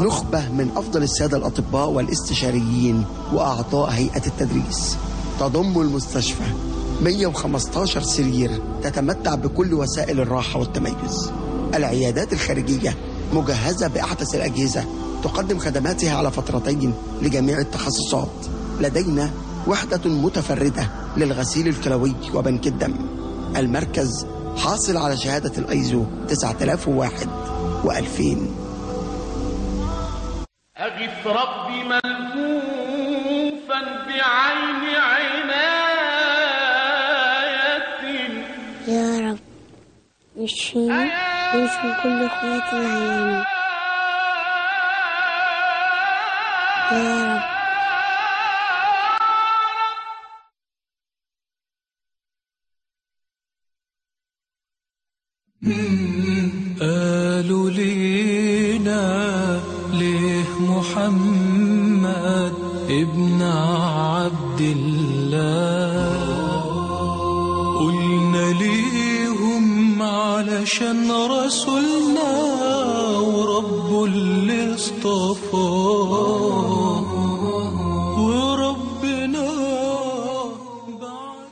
نخبة من أفضل السادة الأطباء والاستشاريين وأعضاء هيئة التدريس تضم المستشفى 115 سرير تتمتع بكل وسائل الراحة والتميز العيادات الخارجية مجهزة بأحدث الأجهزة تقدم خدماتها على فترتين لجميع التخصصات لدينا وحدة متفردة للغسيل الكلوي وبنك الدم المركز حاصل على شهادة الأيزو 9001 و2000 أغث ربي ملهوفا بعين عناية يا رب اشفيني واشفي كل اخواتي العيانين يا رب قالوا لينا ليه محمد ابن عبد الله قلنا ليهم علشان رسولنا ورب اللي اصطفاه وربنا بعد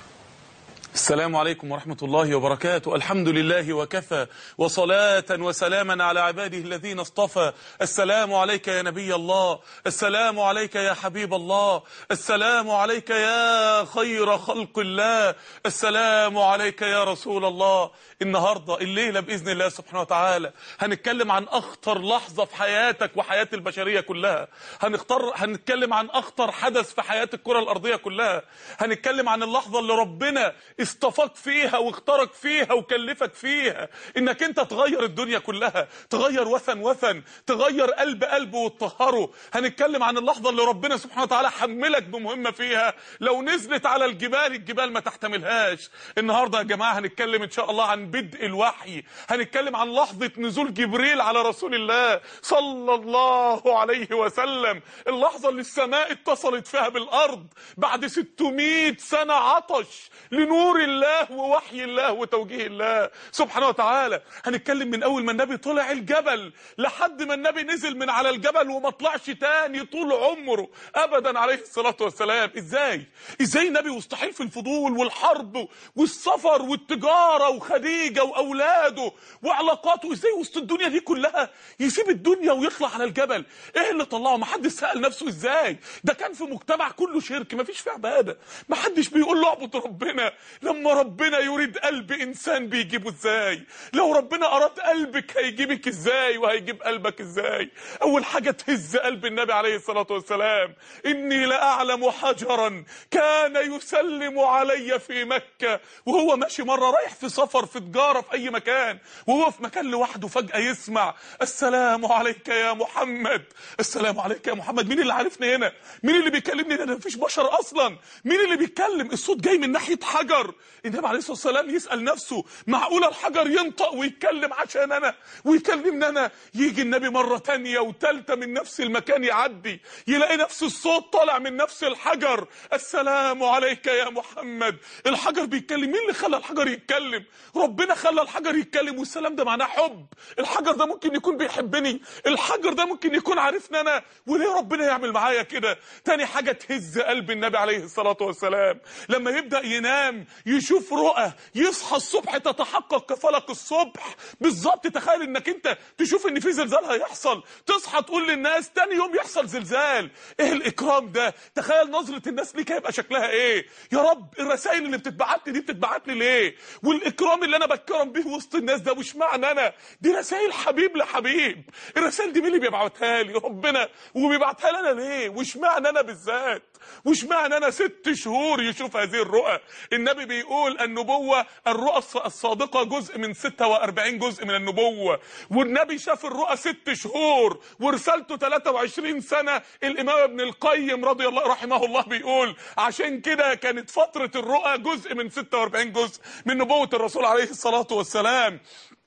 السلام عليكم ورحمة الله وبركاته الحمد لله وكفى وصلاة وسلاما على عباده الذين اصطفى السلام عليك يا نبي الله السلام عليك يا حبيب الله السلام عليك يا خير خلق الله السلام عليك يا رسول الله النهاردة الليلة بإذن الله سبحانه وتعالى هنتكلم عن أخطر لحظة في حياتك وحياة البشرية كلها هنختار هنتكلم عن أخطر حدث في حياة الكرة الأرضية كلها هنتكلم عن اللحظة اللي ربنا اصطفاك فيها واختارك فيها وكلفك فيها انك انت تغير الدنيا كلها تغير وثن وثن تغير قلب قلب وتطهره هنتكلم عن اللحظة اللي ربنا سبحانه وتعالى حملك بمهمة فيها لو نزلت على الجبال الجبال ما تحتملهاش النهاردة يا جماعة هنتكلم ان شاء الله عن بدء الوحي هنتكلم عن لحظة نزول جبريل على رسول الله صلى الله عليه وسلم اللحظة اللي السماء اتصلت فيها بالارض بعد 600 سنة عطش لنور الله ووحي الله وتوجيه الله سبحانه وتعالى هنتكلم من اول ما النبي طلع الجبل لحد ما النبي نزل من على الجبل وما طلعش تاني طول عمره ابدا عليه الصلاة والسلام ازاي ازاي النبي مستحيل في الفضول والحرب والسفر والتجارة وخديجة واولاده وعلاقاته ازاي وسط الدنيا دي كلها يسيب الدنيا ويطلع على الجبل ايه اللي طلعه ما حدش سأل نفسه ازاي ده كان في مجتمع كله شرك ما فيش فيه عبادة ما حدش بيقول له اعبد ربنا لما ربنا يريد قلب انسان بيجيبه ازاي لو ربنا اراد قلبك هيجيبك ازاي وهيجيب قلبك ازاي اول حاجة تهز قلب النبي عليه الصلاة والسلام اني لاعلم حجرا كان يسلم علي في مكة وهو ماشي مرة رايح في سفر في تجارة في اي مكان وهو في مكان لوحده فجأة يسمع السلام عليك يا محمد السلام عليك يا محمد مين اللي عارفني هنا مين اللي بيكلمني ده مفيش بشر اصلا مين اللي بيتكلم الصوت جاي من ناحية حجر النبي عليه الصلاة والسلام يسأل نفسه معقولة الحجر ينطق ويتكلم عشان انا ويكلمني انا يجي النبي مرة تانية وتالتة من نفس المكان يعدي يلاقي نفس الصوت طالع من نفس الحجر السلام عليك يا محمد الحجر بيتكلم مين اللي خلى الحجر يتكلم ربنا خلى الحجر يتكلم والسلام ده معناه حب الحجر ده ممكن يكون بيحبني الحجر ده ممكن يكون عارفني انا وليه ربنا يعمل معايا كده تاني حاجة تهز قلب النبي عليه الصلاة والسلام لما يبدأ ينام يشوف رؤى يصحى الصبح تتحقق كفلق الصبح بالظبط تخيل انك انت تشوف ان في زلزال هيحصل تصحى تقول للناس تاني يوم يحصل زلزال ايه الاكرام ده تخيل نظرة الناس ليك هيبقى شكلها ايه يا رب الرسائل اللي بتتبعت لي دي بتتبعت لي ليه والاكرام اللي انا بتكرم بيه وسط الناس ده مش معنى انا دي رسائل حبيب لحبيب الرسائل دي مين اللي بيبعتها لي ربنا وبيبعتها لي انا ليه وش معنى انا بالذات وش معنى انا ست شهور يشوف هذه الرؤى النبي بيقول النبوة الرؤى الص- الصادقة جزء من 46 جزء من النبوة والنبي شاف الرؤى ست شهور ورسالته 23 سنة الامام ابن القيم رضي الله رحمه الله بيقول عشان كده كانت فترة الرؤى جزء من 46 جزء من نبوة الرسول عليه الصلاة والسلام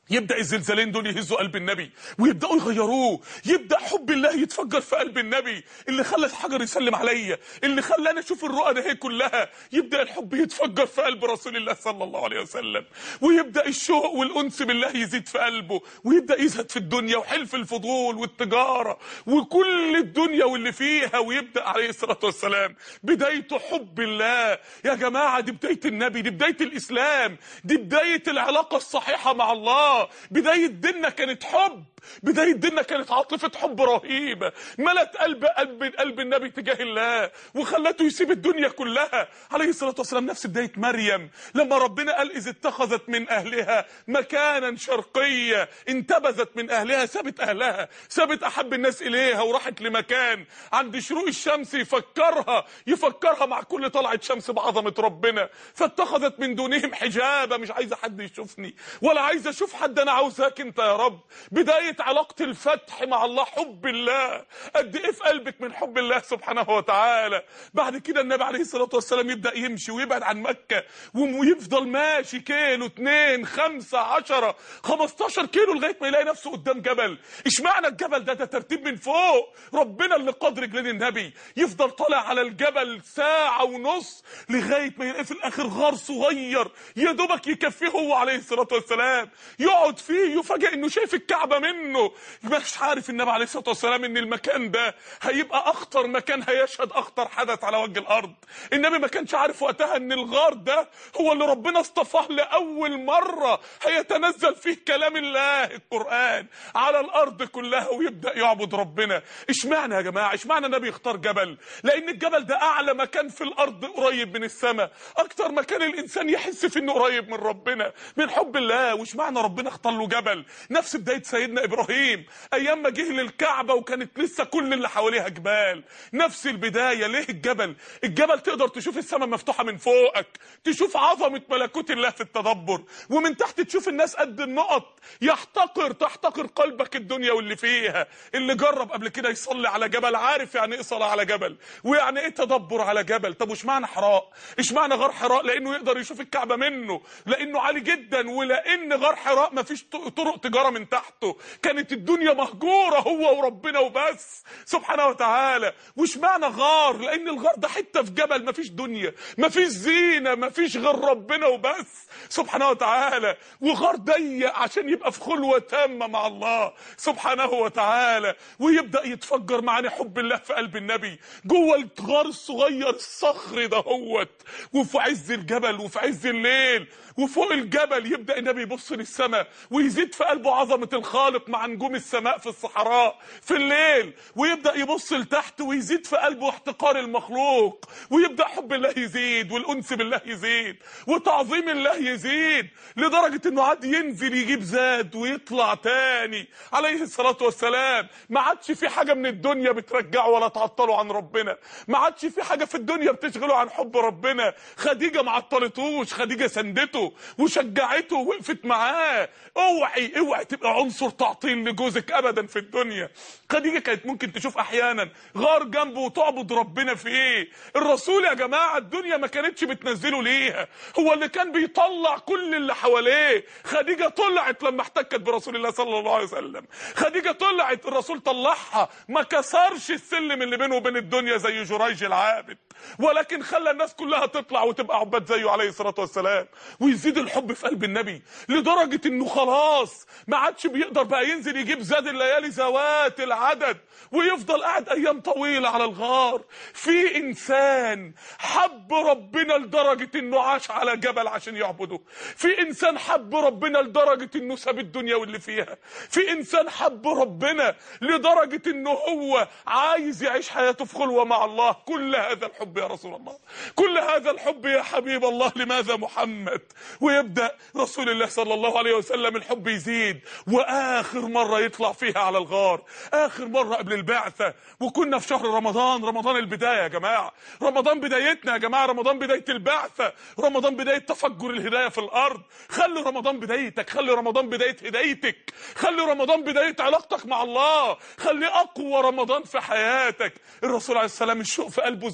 يبدا الزلزالين دول يهزوا قلب النبي ويبداوا يغيروه يبدا حب الله يتفجر في قلب النبي اللي خلى الحجر يسلم عليا اللي خلاني اشوف الرؤى ده هي كلها يبدا الحب يتفجر في قلب رسول الله صلى الله عليه وسلم ويبدا الشوق والانس بالله يزيد في قلبه ويبدا يزهد في الدنيا وحلف الفضول والتجاره وكل الدنيا واللي فيها ويبدا عليه الصلاه والسلام بدايته حب الله يا جماعه دي بدايه النبي دي بدايه الاسلام دي بدايه العلاقه الصحيحه مع الله بدايه ديننا كانت حب بدايه ديننا كانت عاطفه حب رهيبه ملت قلب قلب قلب النبي تجاه الله وخلته يسيب الدنيا كلها عليه الصلاه والسلام نفس بدايه مريم لما ربنا قال اذ اتخذت من اهلها مكانا شرقيا انتبذت من اهلها سابت اهلها سابت احب الناس اليها وراحت لمكان عند شروق الشمس يفكرها يفكرها مع كل طلعه شمس بعظمه ربنا فاتخذت من دونهم حجابا مش عايزه حد يشوفني ولا عايزه اشوف حد انا عاوزاك انت يا رب بدايه علاقه الفتح مع الله حب الله قد ايه في قلبك من حب الله سبحانه وتعالى بعد كده النبي عليه الصلاه والسلام يبدا يمشي ويبعد عن مكه ويفضل ماشي كيلو اتنين خمسة عشرة خمستاشر كيلو لغايه ما يلاقي نفسه قدام جبل اشمعنى الجبل ده ده ترتيب من فوق ربنا اللي قاد رجلين النبي يفضل طالع على الجبل ساعه ونص لغايه ما يلاقي في الاخر غار صغير يا دوبك يكفيه هو عليه الصلاه والسلام يقعد فيه يفاجئ انه شايف الكعبه منه مش عارف النبي عليه الصلاه والسلام ان المكان ده هيبقى اخطر مكان هيشهد اخطر حدث على وجه الارض النبي ما كانش عارف وقتها ان الغار ده هو اللي ربنا اصطفاه لاول مره هيتنزل فيه كلام الله القران على الارض كلها ويبدا يعبد ربنا اشمعنى يا جماعه اشمعنى النبي يختار جبل لان الجبل ده اعلى مكان في الارض قريب من السماء اكتر مكان الانسان يحس فيه انه قريب من ربنا من حب الله واشمعنى ربنا اختار له جبل نفس بدايه سيدنا ابراهيم ايام ما جه للكعبه وكانت لسه كل اللي حواليها جبال نفس البدايه ليه الجبل الجبل تقدر تشوف السماء مفتوحه من فوقك تشوف عظمه ملكوت الله في التدبر ومن تحت تشوف الناس قد النقط يحتقر تحتقر قلبك الدنيا واللي فيها اللي جرب قبل كده يصلي على جبل عارف يعني ايه صلاه على جبل ويعني ايه تدبر على جبل طب واشمعنى حراء اشمعنى غار حراء لانه يقدر يشوف الكعبه منه لانه عالي جدا ولان غار حراء ما فيش طرق تجاره من تحته كانت الدنيا مهجوره هو وربنا وبس سبحانه وتعالى واشمعنى غار لان الغار ده حته في جبل ما فيش دنيا ما فيش زينه ما فيش غير ربنا وبس سبحانه وتعالى وغار ضيق عشان يبقى في خلوه تامه مع الله سبحانه وتعالى ويبدا يتفجر معاني حب الله في قلب النبي جوه الغار الصغير الصخري دهوت وفي عز الجبل وفي عز الليل وفوق الجبل يبدا النبي يبص للسماء ويزيد في قلبه عظمه الخالق مع نجوم السماء في الصحراء في الليل ويبدا يبص لتحت ويزيد في قلبه احتقار المخلوق ويبدا حب الله يزيد والانس بالله يزيد وتعظيم الله يزيد لدرجه انه عاد ينزل يجيب زاد ويطلع تاني عليه الصلاه والسلام ما عادش في حاجه من الدنيا بترجعه ولا تعطله عن ربنا ما عادش في حاجه في الدنيا بتشغله عن حب ربنا خديجه ما عطلتوش خديجه سندته وشجعته ووقفت معاه اوعي اوعي تبقى عنصر تعطيل لجوزك ابدا في الدنيا خديجه كانت ممكن تشوف احيانا غار جنبه وتعبد ربنا في ايه الرسول يا جماعه الدنيا ما كانتش بتنزله ليها هو اللي كان بيطلع كل اللي حواليه خديجه طلعت لما احتكت برسول الله صلى الله عليه وسلم خديجه طلعت الرسول طلعها ما كسرش السلم اللي بينه وبين الدنيا زي جريج العابد ولكن خلى الناس كلها تطلع وتبقى عباد زيه عليه الصلاه والسلام ويزيد الحب في قلب النبي لدرجه انه خلاص ما عادش بيقدر بقى ينزل يجيب زاد الليالي ذوات العدد ويفضل قاعد ايام طويله على الغار في انسان حب ربنا لدرجه انه عاش على جبل عشان يعبده في انسان حب ربنا لدرجه انه ساب الدنيا واللي فيها في انسان حب ربنا لدرجه انه هو عايز يعيش حياته في خلوه مع الله كل هذا الحب يا رسول الله كل هذا الحب يا حبيب الله لماذا محمد ويبدا رسول الله صلى الله عليه وسلم الحب يزيد واخر مره يطلع فيها على الغار اخر مره قبل البعثه وكنا في شهر رمضان رمضان البدايه يا جماعه رمضان بدايتنا يا جماعه رمضان بدايه البعثه رمضان بدايه تفجر الهدايه في الارض خلي رمضان بدايتك خلي رمضان بدايه هدايتك خلي رمضان بدايه علاقتك مع الله خلي اقوى رمضان في حياتك الرسول عليه السلام الشوق في قلبه زاد لدرجه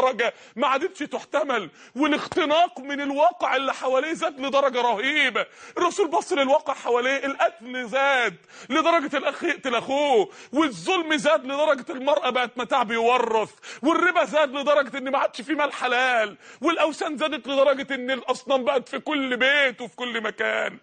لدرجه ما عادتش تحتمل والاختناق من الواقع اللي حواليه زاد لدرجه رهيبه الرسول بص للواقع حواليه القتل زاد لدرجه الاخ يقتل اخوه والظلم زاد لدرجه المراه بقت متاع بيورث والربا زاد لدرجه ان ما عادش في مال حلال والاوثان زادت لدرجه ان الاصنام بقت في كل بيت وفي كل مكان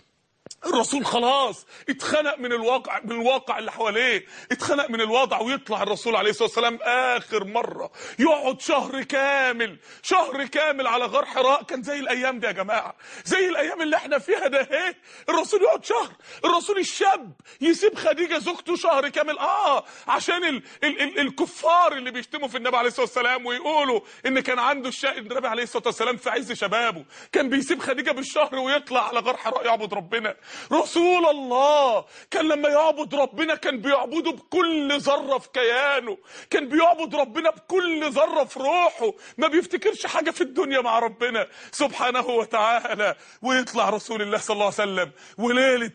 الرسول خلاص اتخنق من الواقع من الواقع اللي حواليه اتخنق من الوضع ويطلع الرسول عليه الصلاه والسلام اخر مره يقعد شهر كامل شهر كامل على غار حراء كان زي الايام دي يا جماعه زي الايام اللي احنا فيها ده اهي الرسول يقعد شهر الرسول الشاب يسيب خديجه زوجته شهر كامل اه عشان ال ال ال الكفار اللي بيشتموا في النبي عليه الصلاه والسلام ويقولوا ان كان عنده الشيء النبي عليه الصلاه والسلام في عز شبابه كان بيسيب خديجه بالشهر ويطلع على غار حراء يعبد ربنا رسول الله كان لما يعبد ربنا كان بيعبده بكل ذره في كيانه كان بيعبد ربنا بكل ذره في روحه ما بيفتكرش حاجه في الدنيا مع ربنا سبحانه وتعالى ويطلع رسول الله صلى الله عليه وسلم وليله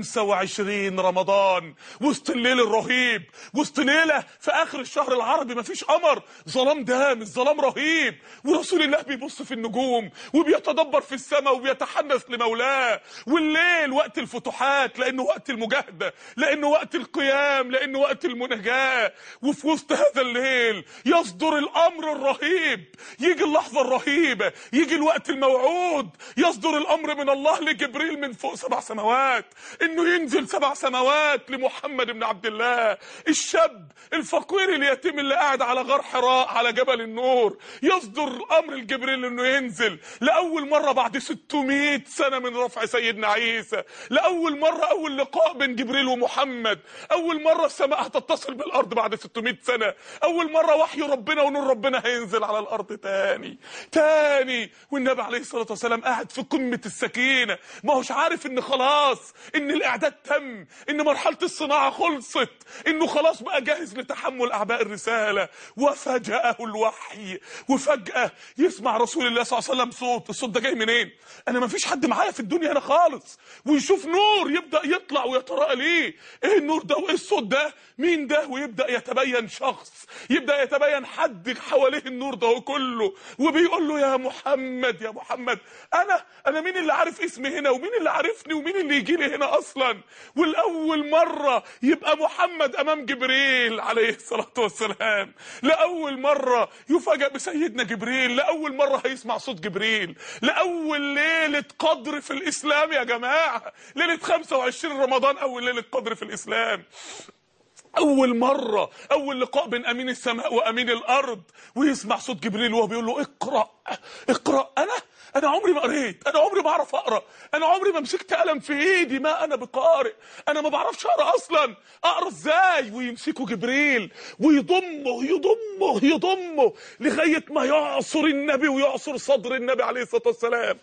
25 رمضان وسط الليل الرهيب وسط ليله في اخر الشهر العربي ما فيش قمر ظلام دام الظلام رهيب ورسول الله بيبص في النجوم وبيتدبر في السماء وبيتحنث لمولاه والليل وقت الفتوحات لانه وقت المجاهده لانه وقت القيام لانه وقت المناجاه وفي وسط هذا الليل يصدر الامر الرهيب يجي اللحظه الرهيبه يجي الوقت الموعود يصدر الامر من الله لجبريل من فوق سبع سماوات انه ينزل سبع سماوات لمحمد بن عبد الله الشاب الفقير اليتيم اللي قاعد على غار حراء على جبل النور يصدر امر الجبريل انه ينزل لاول مره بعد 600 سنه من رفع سيدنا عيسى لاول مره اول لقاء بين جبريل ومحمد اول مره السماء هتتصل بالارض بعد 600 سنه اول مره وحي ربنا ونور ربنا هينزل على الارض تاني تاني والنبي عليه الصلاه والسلام قاعد في قمه السكينه ما هوش عارف ان خلاص ان الاعداد تم ان مرحله الصناعه خلصت انه خلاص بقى جاهز لتحمل اعباء الرساله وفجاه الوحي وفجاه يسمع رسول الله صلى الله عليه وسلم صوت الصوت ده جاي منين انا ما فيش حد معايا في الدنيا هنا خالص ويشوف نور يبدا يطلع ويتراءى ليه ايه النور ده وايه الصوت ده مين ده ويبدا يتبين شخص يبدا يتبين حد حواليه النور ده كله وبيقول له يا محمد يا محمد انا انا مين اللي عارف اسمي هنا ومين اللي عارفني ومين اللي يجي لي هنا اصلا والاول مره يبقى محمد امام جبريل عليه الصلاه والسلام لاول مره يفاجئ بسيدنا جبريل لاول مره هيسمع صوت جبريل لاول ليله قدر في الاسلام يا جماعه ليله 25 رمضان اول ليله قدر في الاسلام اول مره اول لقاء بين امين السماء وامين الارض ويسمع صوت جبريل وهو بيقول له اقرا اقرا انا انا عمري ما قريت انا عمري ما اعرف اقرا انا عمري ما مسكت قلم في ايدي ما انا بقارئ انا ما بعرفش اقرا اصلا اقرا ازاي ويمسكه جبريل ويضمه يضمه يضمه لغايه ما يعصر النبي ويعصر صدر النبي عليه الصلاه والسلام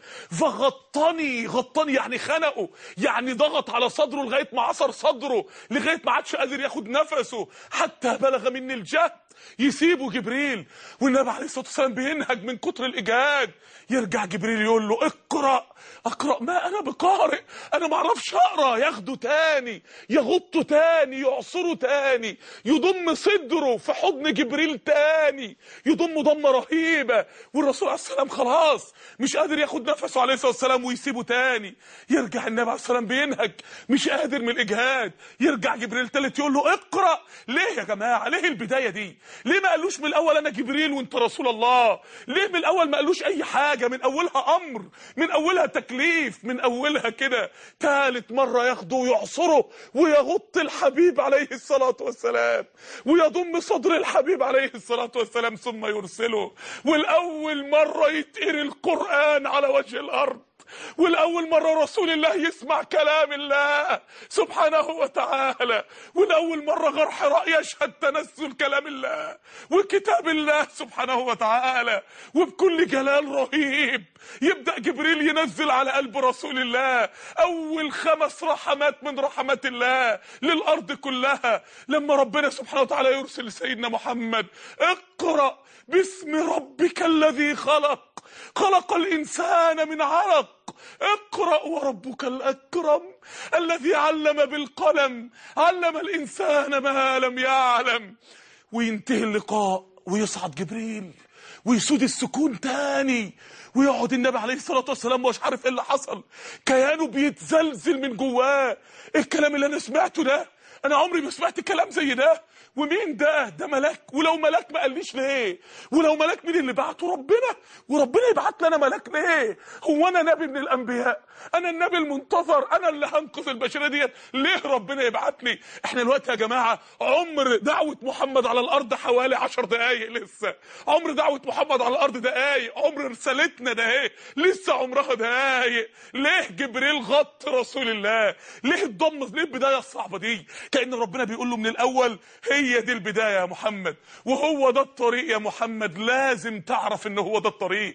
فغطني غطني يعني خنقه يعني ضغط على صدره لغايه ما عصر صدره لغايه ما عادش قادر ياخد نفسه حتى بلغ مني الجهد يسيبه جبريل والنبي عليه الصلاه والسلام بينهج من كتر الاجهاد يرجع جبريل يقول له اقرا اقرا ما انا بقارئ انا ما اعرفش اقرا ياخده تاني يغطه تاني يعصره تاني يضم صدره في حضن جبريل تاني يضم ضمه رهيبه والرسول عليه السلام خلاص مش قادر ياخد نفسه عليه الصلاه والسلام ويسيبه تاني يرجع النبي عليه السلام بينهج مش قادر من الاجهاد يرجع جبريل تالت يقول له اقرا ليه يا جماعه ليه البدايه دي ليه ما قالوش من الاول انا جبريل وانت رسول الله ليه من الاول ما قالوش اي حاجه من اولها امر من اولها تكليف من اولها كده ثالث مره ياخده ويعصره ويغط الحبيب عليه الصلاه والسلام ويضم صدر الحبيب عليه الصلاه والسلام ثم يرسله والاول مره يتقري القران على وجه الارض والأول مرة رسول الله يسمع كلام الله سبحانه وتعالى والأول مرة غار حراء يشهد تنزل كلام الله وكتاب الله سبحانه وتعالى وبكل جلال رهيب يبدأ جبريل ينزل على قلب رسول الله أول خمس رحمات من رحمات الله للأرض كلها لما ربنا سبحانه وتعالى يرسل سيدنا محمد اقرأ باسم ربك الذي خلق خلق الإنسان من علق اقرأ وربك الأكرم الذي علم بالقلم علم الإنسان ما لم يعلم وينتهي اللقاء ويصعد جبريل ويسود السكون تاني ويقعد النبي عليه الصلاه والسلام مش عارف ايه اللي حصل كيانه بيتزلزل من جواه ايه الكلام اللي انا سمعته ده انا عمري ما سمعت كلام زي ده ومين ده ده ملاك ولو ملاك ما قاليش ليه ولو ملاك مين اللي بعته ربنا وربنا يبعت لنا ملاك ليه هو انا نبي من الانبياء انا النبي المنتظر انا اللي هنقذ البشريه ديت ليه ربنا يبعتني احنا دلوقتي يا جماعه عمر دعوه محمد على الارض حوالي عشر دقايق لسه عمر دعوه محمد على الارض دقايق عمر رسالتنا ده ايه لسه عمرها دقايق ليه جبريل غط رسول الله ليه الضم ليه البدايه الصعبه دي كان ربنا بيقول له من الاول هي دي البدايه يا محمد وهو ده الطريق يا محمد لازم تعرف ان هو ده الطريق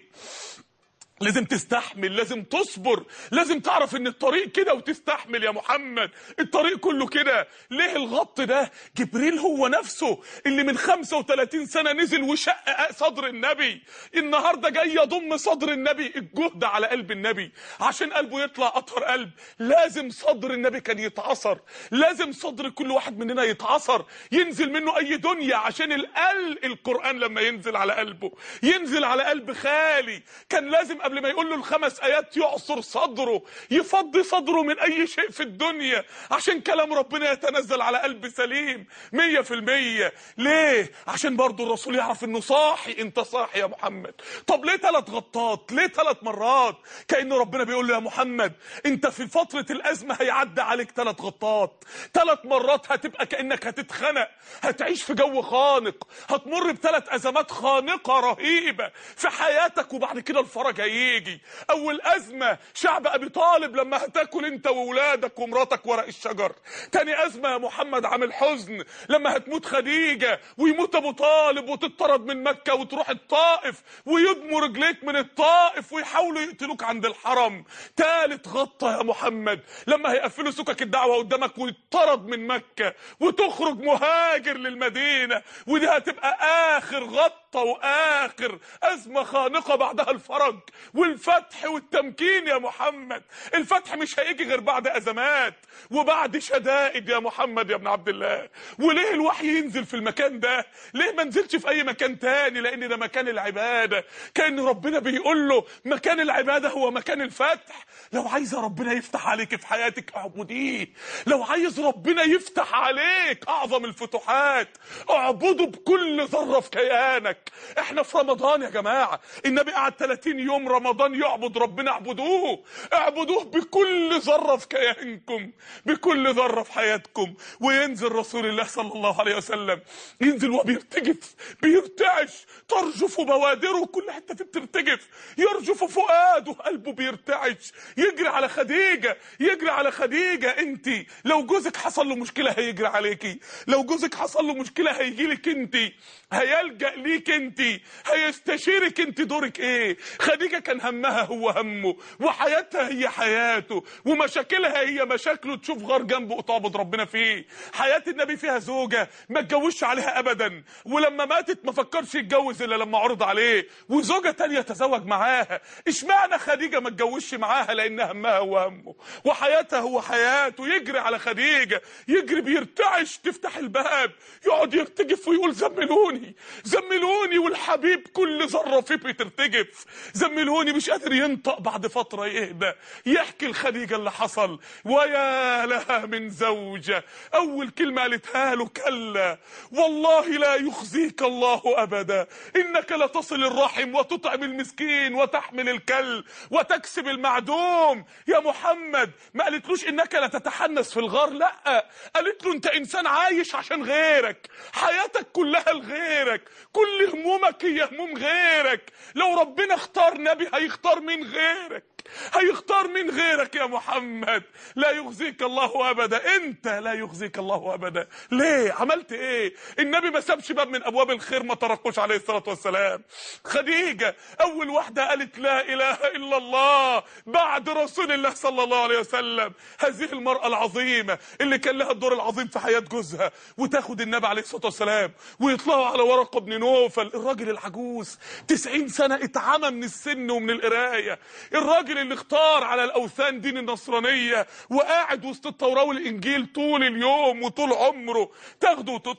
لازم تستحمل لازم تصبر لازم تعرف ان الطريق كده وتستحمل يا محمد الطريق كله كده ليه الغط ده جبريل هو نفسه اللي من 35 سنة نزل وشق صدر النبي النهاردة جاي يضم صدر النبي الجهد على قلب النبي عشان قلبه يطلع اطهر قلب لازم صدر النبي كان يتعصر لازم صدر كل واحد مننا يتعصر ينزل منه اي دنيا عشان القل القرآن لما ينزل على قلبه ينزل على قلب خالي كان لازم قبل ما يقول له الخمس ايات يعصر صدره يفضي صدره من اي شيء في الدنيا عشان كلام ربنا يتنزل على قلب سليم مية في المية ليه عشان برضو الرسول يعرف انه صاحي انت صاحي يا محمد طب ليه ثلاث غطات ليه ثلاث مرات كأن ربنا بيقول له يا محمد انت في فترة الازمة هيعدي عليك ثلاث غطات ثلاث مرات هتبقى كأنك هتتخنق هتعيش في جو خانق هتمر بثلاث ازمات خانقة رهيبة في حياتك وبعد كده الفرج هيجي يجي اول ازمه شعب ابي طالب لما هتاكل انت واولادك ومراتك ورق الشجر تاني ازمه يا محمد عامل حزن لما هتموت خديجه ويموت ابو طالب وتطرد من مكه وتروح الطائف ويدموا رجليك من الطائف ويحاولوا يقتلوك عند الحرم تالت غطه يا محمد لما هيقفلوا سكك الدعوه قدامك ويطرد من مكه وتخرج مهاجر للمدينه ودي هتبقى اخر غطه واخر ازمه خانقه بعدها الفرج والفتح والتمكين يا محمد الفتح مش هيجي غير بعد ازمات وبعد شدائد يا محمد يا ابن عبد الله وليه الوحي ينزل في المكان ده ليه ما نزلش في اي مكان تاني لان ده مكان العباده كان ربنا بيقول له مكان العباده هو مكان الفتح لو عايز ربنا يفتح عليك في حياتك اعبديه لو عايز ربنا يفتح عليك اعظم الفتوحات اعبده بكل ذره في كيانك احنا في رمضان يا جماعه النبي قعد 30 يوم رمضان يعبد ربنا اعبدوه اعبدوه بكل ذره في كيانكم بكل ذره في حياتكم وينزل رسول الله صلى الله عليه وسلم ينزل وبيرتجف بيرتعش ترجف بوادره كل حته فيه بترتجف يرجف فؤاده قلبه بيرتعش يجري على خديجه يجري على خديجه انت لو جوزك حصل له مشكله هيجري عليكي لو جوزك حصل له مشكله هيجي لك انت هيلجا ليك انت هيستشيرك انت دورك ايه خديجه كان همها هو همه وحياتها هي حياته ومشاكلها هي مشاكله تشوف غار جنبه وتعبد ربنا فيه حياه النبي فيها زوجه ما اتجوزش عليها ابدا ولما ماتت ما فكرش يتجوز الا لما عرض عليه وزوجه تانية تزوج معاها اشمعنى خديجه ما اتجوزش معاها لان همها هو همه وحياتها هو حياته يجري على خديجه يجري بيرتعش تفتح الباب يقعد يرتجف ويقول زملوني زملوني والحبيب كل ذره فيه بترتجف زملوني مش قادر ينطق بعد فتره يهدى يحكي لخديجه اللي حصل ويا لها من زوجه اول كلمه قالتها له كلا والله لا يخزيك الله ابدا انك لتصل الرحم وتطعم المسكين وتحمل الكل وتكسب المعدوم يا محمد ما قالتلوش انك لا تتحنس في الغار لا قالت له انت انسان عايش عشان غيرك حياتك كلها لغيرك كل همومك هي هموم غيرك لو ربنا اختار نبي هيختار مين غيرك هيختار مين غيرك يا محمد لا يخزيك الله ابدا انت لا يخزيك الله ابدا ليه عملت ايه النبي ما سابش باب من ابواب الخير ما تركوش عليه الصلاه والسلام خديجه اول واحده قالت لا اله الا الله بعد رسول الله صلى الله عليه وسلم هذه المراه العظيمه اللي كان لها الدور العظيم في حياه جوزها وتاخد النبي عليه الصلاه والسلام ويطلعوا على ورقه بن نوفل الراجل العجوز 90 سنه اتعمى من السن ومن القرايه الراجل اللي اختار على الاوثان دين النصرانيه وقاعد وسط التوراه والانجيل طول اليوم وطول عمره تاخده وتدخل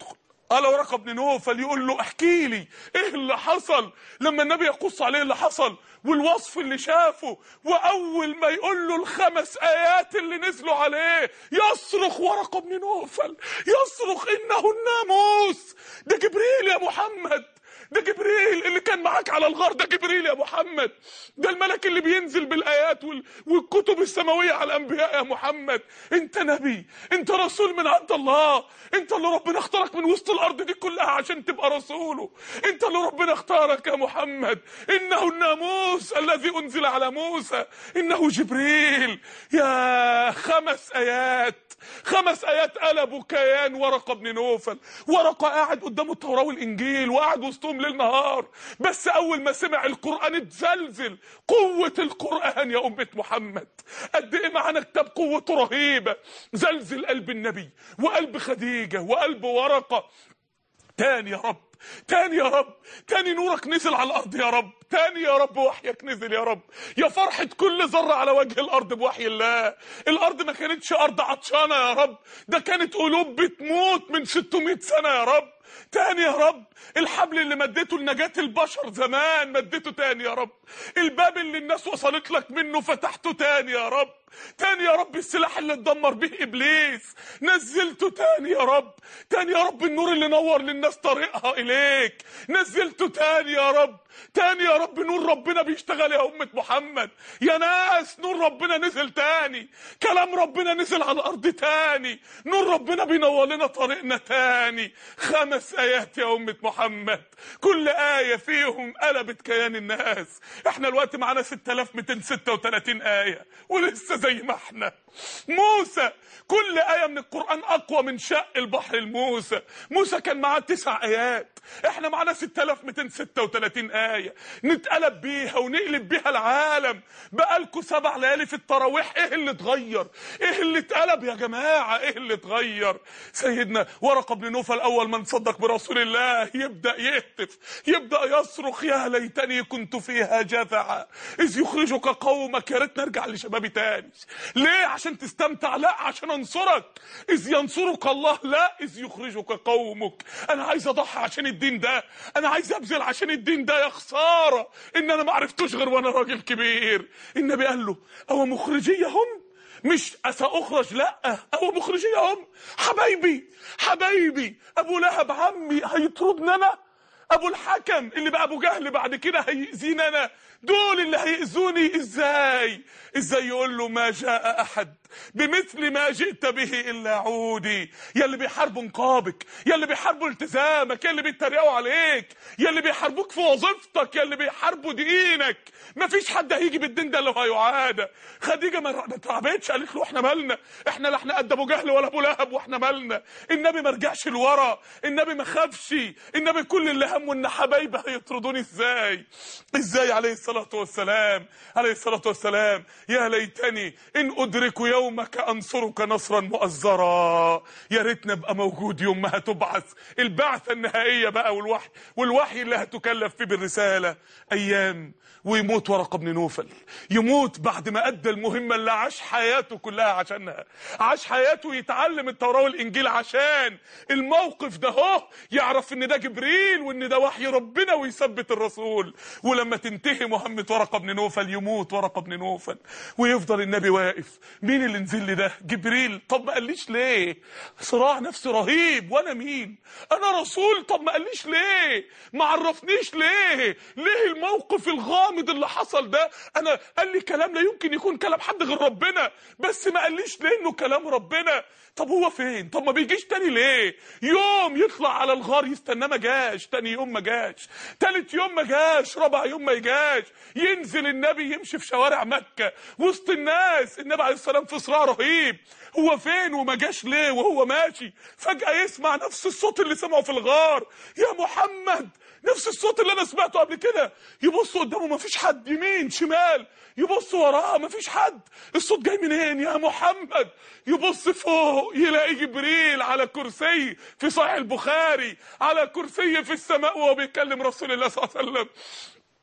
قال ورقه بن نوفل يقول له احكي لي ايه اللي حصل لما النبي يقص عليه اللي حصل والوصف اللي شافه واول ما يقول له الخمس ايات اللي نزلوا عليه يصرخ ورقه بن نوفل يصرخ انه الناموس ده جبريل يا محمد ده جبريل اللي كان معاك على الغار ده جبريل يا محمد ده الملك اللي بينزل بالايات وال... والكتب السماويه على الانبياء يا محمد انت نبي انت رسول من عند الله انت اللي ربنا اختارك من وسط الارض دي كلها عشان تبقى رسوله انت اللي ربنا اختارك يا محمد انه الناموس الذي انزل على موسى انه جبريل يا خمس ايات خمس ايات قلبوا كيان ورقه بن نوفل ورقه قاعد قدامه التوراه والانجيل وقاعد وسطهم ليل نهار بس اول ما سمع القران اتزلزل قوه القران يا امه محمد قد ايه معانا كتاب قوته رهيبه زلزل قلب النبي وقلب خديجه وقلب ورقه تاني يا رب تاني يا رب تاني نورك نزل على الارض يا رب تاني يا رب وحيك نزل يا رب يا فرحة كل ذرة على وجه الارض بوحي الله الارض ما كانتش ارض عطشانة يا رب ده كانت قلوب بتموت من 600 سنة يا رب تاني يا رب الحبل اللي مديته لنجاة البشر زمان مديته تاني يا رب الباب اللي الناس وصلت لك منه فتحته تاني يا رب تاني يا رب السلاح اللي اتدمر به ابليس نزلته تاني يا رب تاني يا رب النور اللي نور للناس طريقها اليك نزلته تاني يا رب تاني يا رب نور ربنا بيشتغل يا أمة محمد يا ناس نور ربنا نزل تاني كلام ربنا نزل على الأرض تاني نور ربنا بينور لنا طريقنا تاني خمس آيات يا أمة محمد كل آية فيهم قلبت كيان الناس احنا الوقت معانا 6236 آية ولسه زي ما احنا موسى كل آية من القرآن أقوى من شق البحر الموسى موسى كان معاه تسع آيات احنا معانا 6236 آية نتقلب بيها ونقلب بيها العالم بقالكوا سبع ليالي في التراويح ايه اللي اتغير ايه اللي اتقلب يا جماعة ايه اللي اتغير سيدنا ورقة بن نوفل اول من صدق برسول الله يبدأ يهتف يبدأ يصرخ يا ليتني كنت فيها جذعا اذ يخرجك قومك يا ريت نرجع لشبابي تاني ليه عشان تستمتع لا عشان انصرك اذ ينصرك الله لا اذ يخرجك قومك انا عايز اضحي عشان الدين ده انا عايز ابذل عشان الدين ده يا خساره ان انا ما عرفتوش غير وانا راجل كبير النبي قال له او مخرجيه هم مش سأخرج لا او مخرجيه هم حبايبي حبايبي ابو لهب عمي هيطردني انا ابو الحكم اللي بقى ابو جهل بعد كده هيأذيني انا دول اللي هيأذوني ازاي ازاي يقول له ما جاء احد بمثل ما جئت به الا عودي يا اللي بيحاربوا نقابك يا اللي بيحاربوا التزامك يا اللي بيتريقوا عليك يا اللي بيحاربوك في وظيفتك يا اللي بيحاربوا دينك مفيش حد هيجي بالدين ده لو هيعادى خديجه ما ما تعبتش قالت له احنا مالنا احنا لا احنا قد ابو جهل ولا ابو لهب واحنا مالنا النبي ما رجعش لورا النبي ما خافش النبي كل اللي همه ان حبايبي هيطردوني ازاي ازاي عليه الصلاه والسلام عليه الصلاه والسلام يا ليتني ان ادرك يومك انصرك نصرا مؤزرا يا ريتنا ابقى موجود يوم ما هتبعث البعثه النهائيه بقى والوحي والوحي اللي هتكلف فيه بالرساله ايام ويموت ورقه بن نوفل يموت بعد ما ادى المهمه اللي عاش حياته كلها عشانها عاش حياته يتعلم التوراه والانجيل عشان الموقف ده هو يعرف ان ده جبريل وان ده وحي ربنا ويثبت الرسول ولما تنتهي مهمه ورقه بن نوفل يموت ورقه بن نوفل ويفضل النبي واقف مين اللي نزل لي ده جبريل طب ما قاليش ليه صراع نفسي رهيب وانا مين انا رسول طب ما قاليش ليه ما عرفنيش ليه ليه الموقف الغامض اللي حصل ده انا قال لي كلام لا يمكن يكون كلام حد غير ربنا بس ما قاليش ليه انه كلام ربنا طب هو فين طب ما بيجيش تاني ليه يوم يطلع على الغار يستناه ما جاش تاني يوم ما جاش تالت يوم ما جاش رابع يوم ما جاش ينزل النبي يمشي في شوارع مكة وسط الناس النبي عليه السلام في صراع رهيب هو فين وما جاش ليه وهو ماشي فجأة يسمع نفس الصوت اللي سمعه في الغار يا محمد نفس الصوت اللي انا سمعته قبل كده يبص قدامه مفيش حد يمين شمال يبص وراه مفيش حد الصوت جاي منين يا محمد يبص فوق يلاقي جبريل على كرسي في صحيح البخاري على كرسي في السماء وهو بيكلم رسول الله صلى الله عليه وسلم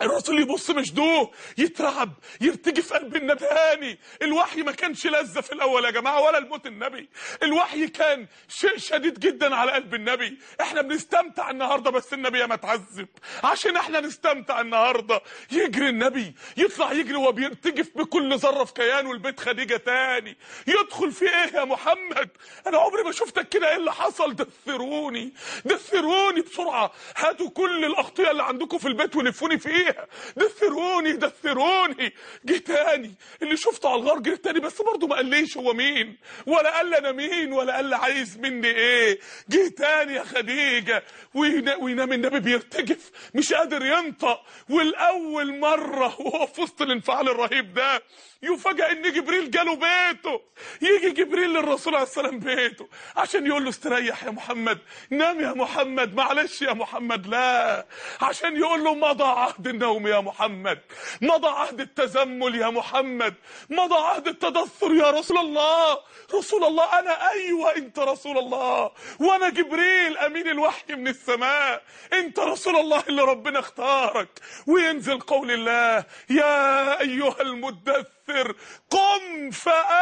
الرسول يبص مشدوه يترعب يرتجي في قلب النبي تاني الوحي ما كانش لذة في الاول يا جماعه ولا الموت النبي الوحي كان شيء شديد جدا على قلب النبي احنا بنستمتع النهارده بس النبي يا ما اتعذب عشان احنا نستمتع النهارده يجري النبي يطلع يجري وهو بيرتجف بكل ذره في كيانه البيت خديجه تاني يدخل في ايه يا محمد انا عمري ما شفتك كده ايه اللي حصل دثروني دثروني بسرعه هاتوا كل الاغطيه اللي عندكم في البيت ولفوني فيها دثروني دثروني جه تاني اللي شفته على الغار جه تاني بس برضه ما قاليش هو مين ولا قال لي انا مين ولا قال لي عايز مني ايه جه تاني يا خديجه وينا- وينام النبي بيرتجف مش قادر ينطق والاول مره وهو في وسط الانفعال الرهيب ده يفاجئ ان جبريل جاله بيته يجي جبريل للرسول عليه السلام بيته عشان يقول له استريح يا محمد نام يا محمد معلش يا محمد لا عشان يقول له مضى عهد النوم يا محمد مضى عهد التزمل يا محمد مضى عهد التدثر يا رسول الله رسول الله انا ايوه انت رسول الله وانا جبريل امين الوحي من السماء انت رسول الله اللي ربنا اختارك وينزل قول الله يا ايها المدثر قم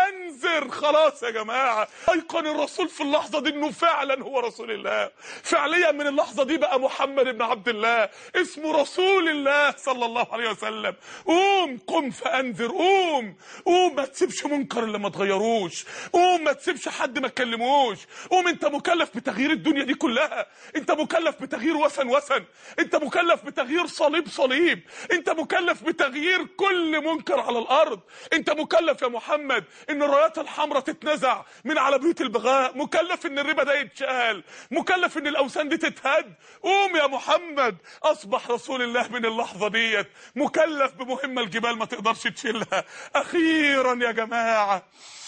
فانذر خلاص يا جماعه ايقن الرسول في اللحظه دي انه فعلا هو رسول الله فعليا من اللحظه دي بقى محمد بن عبد الله اسمه رسول الله صلى الله عليه وسلم قوم قم فانذر قوم قوم ما تسيبش منكر اللي ما تغيروش قوم ما تسيبش حد ما تكلموش قوم انت مكلف بتغيير الدنيا دي كلها انت مكلف بتغيير وثن وثن انت مكلف بتغيير صليب صليب انت مكلف بتغيير كل منكر على الارض انت مكلف يا محمد ان الرايات الحمراء تتنزع من على بيوت البغاء مكلف ان الربا ده يتشال مكلف ان الاوثان دي تتهد قوم يا محمد اصبح رسول الله من اللحظه ديت مكلف بمهمه الجبال ما تقدرش تشيلها اخيرا يا جماعه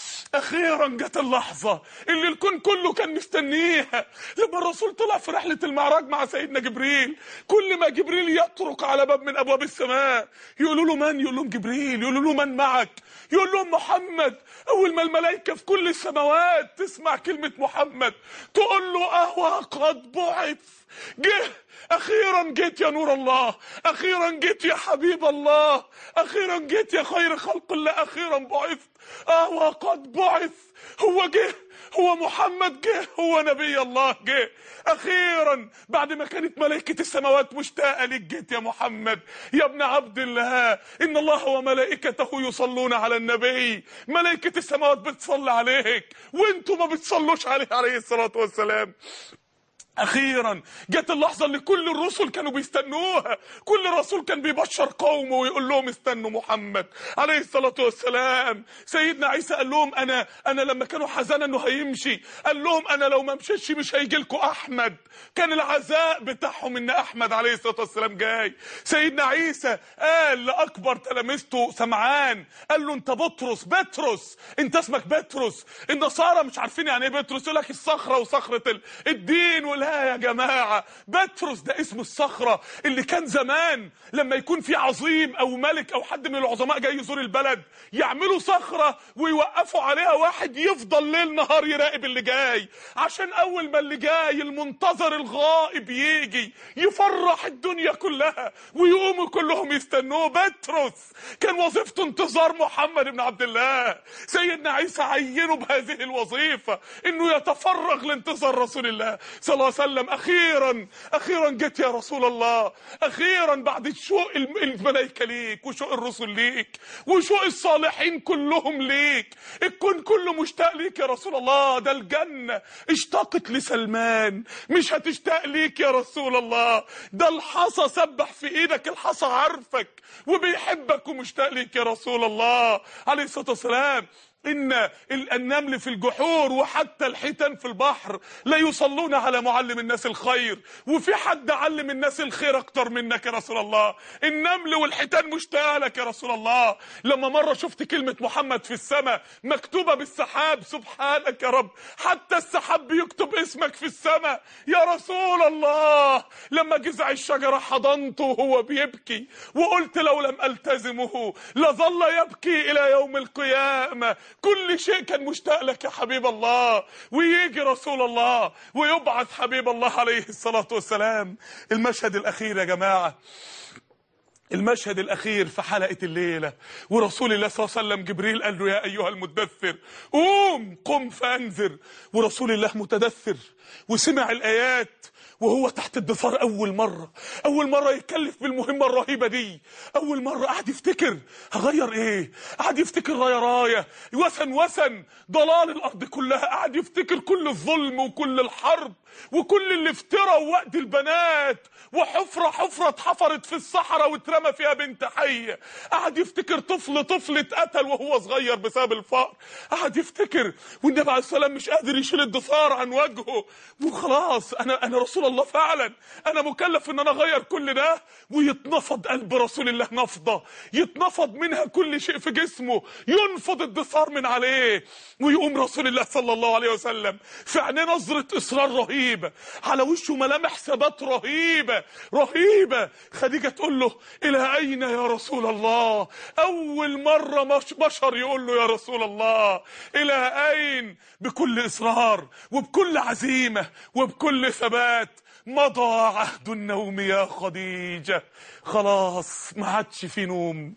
اخيرا جت اللحظه اللي الكون كله كان مستنيها لما الرسول طلع في رحله المعراج مع سيدنا جبريل كل ما جبريل يطرق على باب من ابواب السماء يقولوا له من يقول لهم جبريل يقولوا له من معك يقول لهم محمد اول ما الملائكه في كل السماوات تسمع كلمه محمد تقول له اهو قد بعث جه اخيرا جيت يا نور الله اخيرا جيت يا حبيب الله اخيرا جيت يا خير خلق الله اخيرا بعثت اه وقد بعث هو جه هو محمد جه هو نبي الله جه اخيرا بعد ما كانت ملائكه السماوات مشتاقه ليك جيت يا محمد يا ابن عبد الله ان الله وملائكته يصلون على النبي ملائكه السماوات بتصلي عليك وانتم ما بتصلوش عليه عليه الصلاه والسلام اخيرا جت اللحظه اللي كل الرسل كانوا بيستنوها كل رسول كان بيبشر قومه ويقول لهم استنوا محمد عليه الصلاه والسلام سيدنا عيسى قال لهم انا انا لما كانوا حزانا انه هيمشي قال لهم انا لو ما مشيتش مش هيجي لكم احمد كان العزاء بتاعهم ان احمد عليه الصلاه والسلام جاي سيدنا عيسى قال لاكبر تلامذته سمعان قال له انت بطرس بطرس انت اسمك بطرس النصارى مش عارفين يعني ايه بطرس يقول لك الصخره وصخره ال- الدين ولا يا جماعه بطرس ده اسم الصخره اللي كان زمان لما يكون في عظيم او ملك او حد من العظماء جاي يزور البلد يعملوا صخره ويوقفوا عليها واحد يفضل ليل نهار يراقب اللي جاي عشان اول ما اللي جاي المنتظر الغائب يجي يفرح الدنيا كلها ويقوموا كلهم يستنوه بطرس كان وظيفته انتظار محمد بن عبد الله سيدنا عيسى عينه بهذه الوظيفه انه يتفرغ لانتظار رسول الله صلى الله عليه وسلم اخيرا اخيرا جيت يا رسول الله اخيرا بعد شوق الم- الملائكه ليك وشوق الرسل ليك وشوق الصالحين كلهم ليك الكون كله مشتاق ليك يا رسول الله ده الجنه اشتاقت لسلمان مش هتشتاق ليك يا رسول الله ده الحصى سبح في ايدك الحصى عارفك وبيحبك ومشتاق ليك يا رسول الله عليه الصلاه والسلام إن ال- النمل في الجحور وحتى الحيتان في البحر لا يصلون على معلم الناس الخير وفي حد علم الناس الخير أكتر منك يا رسول الله النمل والحيتان مشتاقة لك يا رسول الله لما مرة شفت كلمة محمد في السماء مكتوبة بالسحاب سبحانك يا رب حتى السحاب بيكتب اسمك في السماء يا رسول الله لما جذع الشجرة حضنته وهو بيبكي وقلت لو لم ألتزمه لظل يبكي إلى يوم القيامة كل شيء كان مشتاق لك يا حبيب الله ويجي رسول الله ويبعث حبيب الله عليه الصلاة والسلام المشهد الأخير يا جماعة المشهد الأخير في حلقة الليلة ورسول الله صلى الله عليه وسلم جبريل قال له يا أيها المدثر قوم قم فأنذر ورسول الله متدثر وسمع الآيات وهو تحت الضفار أول مرة أول مرة يتكلف بالمهمة الرهيبة دي أول مرة قعد يفتكر هغير إيه قعد يفتكر راية راية وسن وسن ضلال الأرض كلها قعد يفتكر كل الظلم وكل الحرب وكل اللي افترى وقت البنات وحفرة حفرة اتحفرت في الصحراء واترمى فيها بنت حية قعد يفتكر طفل طفل اتقتل وهو صغير بسبب الفقر قعد يفتكر والنبي عليه السلام مش قادر يشيل الضفار عن وجهه وخلاص انا انا رسول الله فعلا انا مكلف ان انا اغير كل ده ويتنفض قلب رسول الله نفضه يتنفض منها كل شيء في جسمه ينفض الضفار من عليه ويقوم رسول الله صلى الله عليه وسلم في عينيه نظره اصرار رهيبه على وشه ملامح ثبات رهيبه رهيبه خديجه تقول له الى اين يا رسول الله اول مره مش بشر يقول له يا رسول الله الى اين بكل اصرار وبكل عزيمه وبكل ثبات مضى عهد النوم يا خديجة خلاص ما عادش في نوم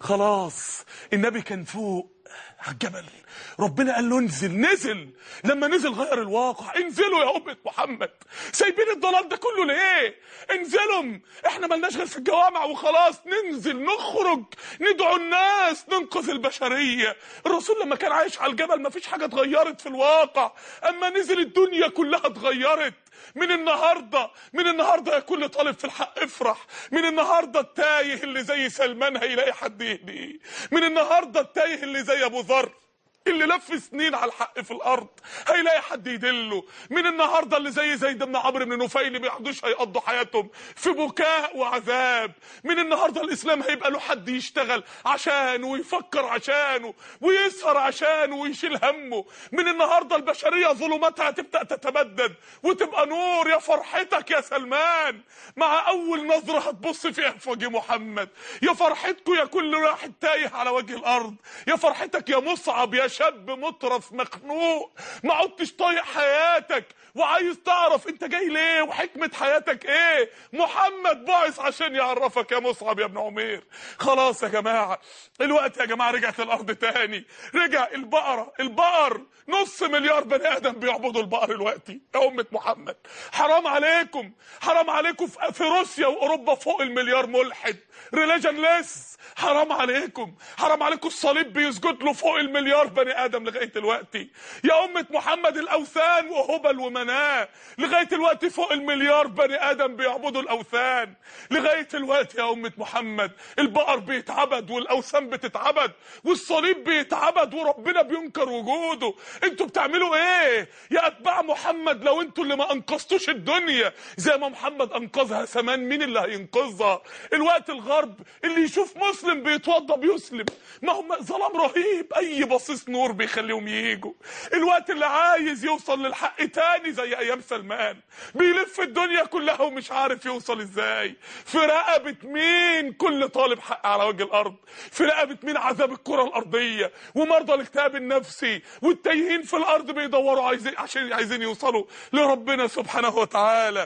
خلاص النبي كان فوق على الجبل ربنا قال له انزل نزل لما نزل غير الواقع انزلوا يا أمة محمد سايبين الضلال ده كله ليه انزلوا احنا ملناش غير في الجوامع وخلاص ننزل نخرج ندعو الناس ننقذ البشرية الرسول لما كان عايش على الجبل ما فيش حاجة اتغيرت في الواقع اما نزل الدنيا كلها اتغيرت من النهارده من النهارده يا كل طالب في الحق افرح من النهارده التايه اللي زي سلمان هيلاقي حد يهديه من النهارده التايه اللي زي ابو ذر اللي لف سنين على الحق في الارض هيلاقي حد يدله من النهارده اللي زي زيد بن عمرو بن نفيل ما يقعدوش هيقضوا حياتهم في بكاء وعذاب من النهارده الاسلام هيبقى له حد يشتغل عشانه ويفكر عشانه ويسهر عشانه ويشيل همه من النهارده البشريه ظلماتها هتبدا تتبدد وتبقى نور يا فرحتك يا سلمان مع اول نظره هتبص فيها في وجه محمد يا فرحتكم يا كل واحد تايه على وجه الارض يا فرحتك يا مصعب يا شاب مطرف مخنوق ما عدتش طايق حياتك وعايز تعرف انت جاي ليه وحكمة حياتك ايه محمد باعث عشان يعرفك يا مصعب يا ابن عمير خلاص يا جماعة الوقت يا جماعة رجعت الارض تاني رجع البقرة البقر نص مليار بني ادم بيعبدوا البقر دلوقتي يا امة محمد حرام عليكم حرام عليكم في في روسيا واوروبا فوق المليار ملحد ريليجن ليس حرام عليكم حرام عليكم الصليب بيسجد له فوق المليار بني ادم لغايه دلوقتي يا امه محمد الاوثان وهبل ومناه لغايه دلوقتي فوق المليار بني ادم بيعبدوا الاوثان لغايه دلوقتي يا امه محمد البقر بيتعبد والاوثان بتتعبد والصليب بيتعبد وربنا بينكر وجوده انتوا بتعملوا ايه يا اتباع محمد لو انتوا اللي ما انقذتوش الدنيا زي ما محمد انقذها زمان مين اللي هينقذها الوقت الغرب اللي يشوف مسلم بيتوضى بيسلم ما هم ظلام رهيب اي بصيص نور بيخليهم ييجوا الوقت اللي عايز يوصل للحق تاني زي ايام سلمان بيلف الدنيا كلها ومش عارف يوصل ازاي في رقبة مين كل طالب حق على وجه الارض في رقبة مين عذاب الكرة الارضية ومرضى الاكتئاب النفسي والتايهين في الارض بيدوروا عايزين عشان عايزين يوصلوا لربنا سبحانه وتعالى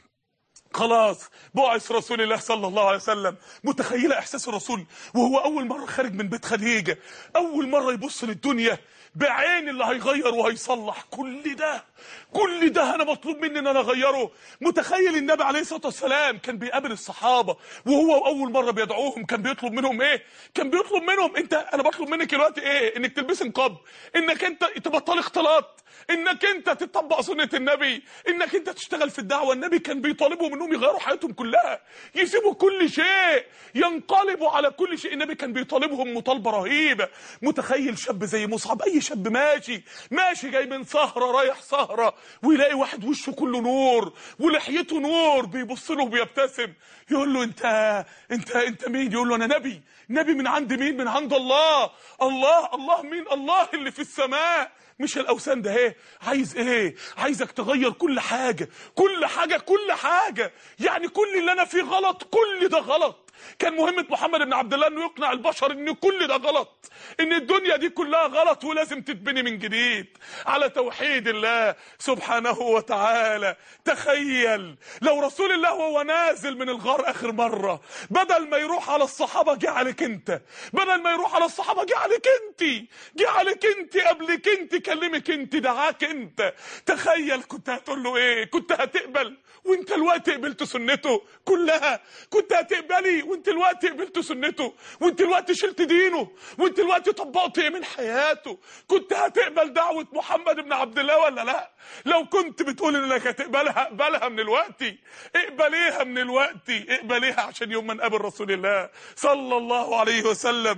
خلاص بعث رسول الله صلى الله عليه وسلم متخيله احساس الرسول وهو اول مره خارج من بيت خديجه اول مره يبص للدنيا بعين اللي هيغير وهيصلح كل ده كل ده انا مطلوب مني ان انا اغيره متخيل النبي عليه الصلاه والسلام كان بيقابل الصحابه وهو اول مره بيدعوهم كان بيطلب منهم ايه كان بيطلب منهم انت انا بطلب منك دلوقتي ايه انك تلبسي نقاب انك انت تبطلي اختلاط انك انت تطبق سنه النبي انك انت تشتغل في الدعوه النبي كان بيطالبهم انهم يغيروا حياتهم كلها يسيبوا كل شيء ينقلبوا على كل شيء النبي كان بيطالبهم مطالبه رهيبه متخيل شاب زي مصعب اي شاب ماشي ماشي جاي من سهره رايح سهره ويلاقي واحد وشه كله نور ولحيته نور بيبص له وبيبتسم يقول له انت انت انت مين يقول له انا نبي نبي من عند مين من عند الله الله الله مين الله اللي في السماء مش الاوثان ده ايه عايز ايه عايزك تغير كل حاجه كل حاجه كل حاجه يعني كل اللي انا فيه غلط كل ده غلط كان مهمة محمد بن عبد الله انه يقنع البشر ان كل ده غلط ان الدنيا دي كلها غلط ولازم تتبني من جديد على توحيد الله سبحانه وتعالى تخيل لو رسول الله وهو نازل من الغار اخر مرة بدل ما يروح على الصحابة جه عليك انت بدل ما يروح على الصحابة جه عليك انت جه عليك انت قبلك انت كلمك انت دعاك انت تخيل كنت هتقول له ايه كنت هتقبل وانت الوقت قبلت سنته كلها كنت هتقبلي وانت الوقت قبلت سنته وانت الوقت شلت دينه وانت الوقت طبقت ايه من حياته كنت هتقبل دعوة محمد بن عبد الله ولا لا لو كنت بتقول انك هتقبلها اقبلها من الوقت اقبليها من الوقت اقبليها عشان يوم ما نقابل رسول الله صلى الله عليه وسلم